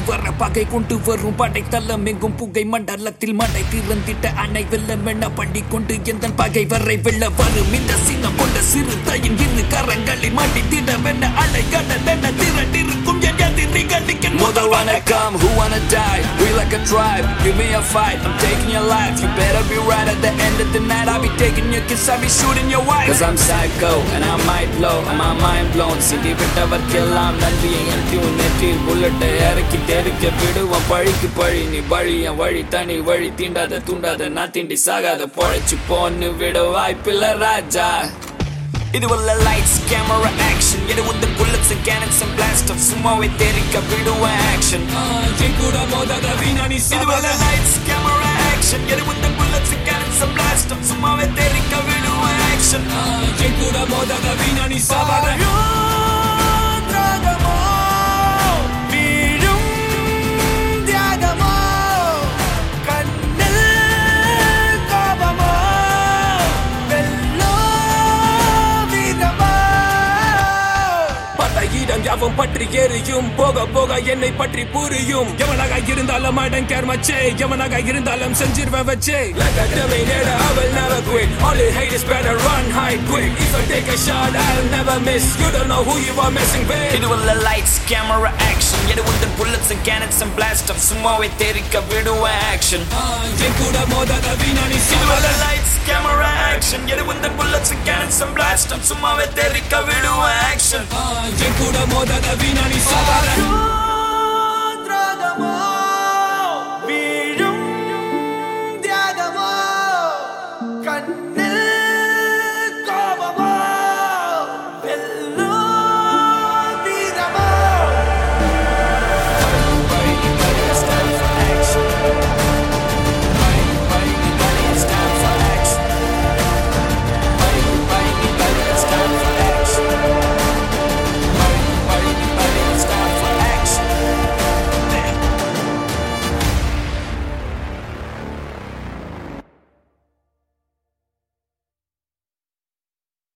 வர பகை கொண்டு வரும் படை தள்ளம் எங்கும் புகை மண்டலத்தில் மடை திறந்திட்ட அணை வெள்ளம் என பண்டி கொண்டு எந்த பகை வரை வெள்ள வரும் இந்த சின்னம் கொண்ட சிறு தாயின் இரு கரங்களில் மாட்டி திடமென அலை கடல் என திரண்டிருக்கும் என் எதிரிகளுக்கு முதல் வணக்கம் who wanna die we like a tribe give me a fight I'm taking your life you better be right at the end of the night I'll be taking your kiss I'll be shooting your wife cause I'm psycho and I might blow and my mind blown சிட்டி விட்டவர்க்கெல்லாம் நன்றியை என் tune நெற்றில் புல்லட்டை இறக்கி தெருக்க விடுவோம் பழிக்கு பழி நீ பழி என் வழி தனி வழி தீண்டாத தூண்டாத நான் தீண்டி சாகாத பொழைச்சு போன்னு விட வாய்ப்பில்ல ராஜா இது உள்ள லைட்ஸ் கேமரா ஆக்ஷன் இது உள்ள bullets cannons and blast off சும்மாவே தெரிக்க விடுவேன் ஆக்ஷன் என் கூட மோதாத வீணானி இது உள்ள லைட்ஸ் கேமரா ஆக்ஷன் இது உள்ள bullets cannons and blast off சும்மாவே தெரிக்க விடுவேன் ஆக்ஷன் என் கூட மோதாத வீணானி சாவாத வீழும் தியாகமோ கண்ணில் கோபமோ வெல்லோ வீரமோ பட்ட இடம் யாவும் பற்றி எரியும் போக போக என்னை பற்றி புரியும் எவனாக இருந்தாலும் அடன் கேர் மச்சே எவனாக இருந்தாலும் செஞ்சிருவேன் வச்சே Like a dummy near I will never quit All you hate is better run hide quick If I take a shot I'll never miss You don't know who you are messing with இது உள்ள lights camera action இது உள்ள bullets cannons and blast off சும்மாவே தெரிக்க விடுவேன் action என் கூட மோதாத வீணானி இது உள்ள சாவாத லைட்ஸ் கேமரா ஆக்ஷன் இது உள்ள bullets cannons and blast off சும்மாவே தெரிக்க விடுவேன் ஆக்ஷன் என் கூட மோதாத வீணானி சாவாத தியாகமோ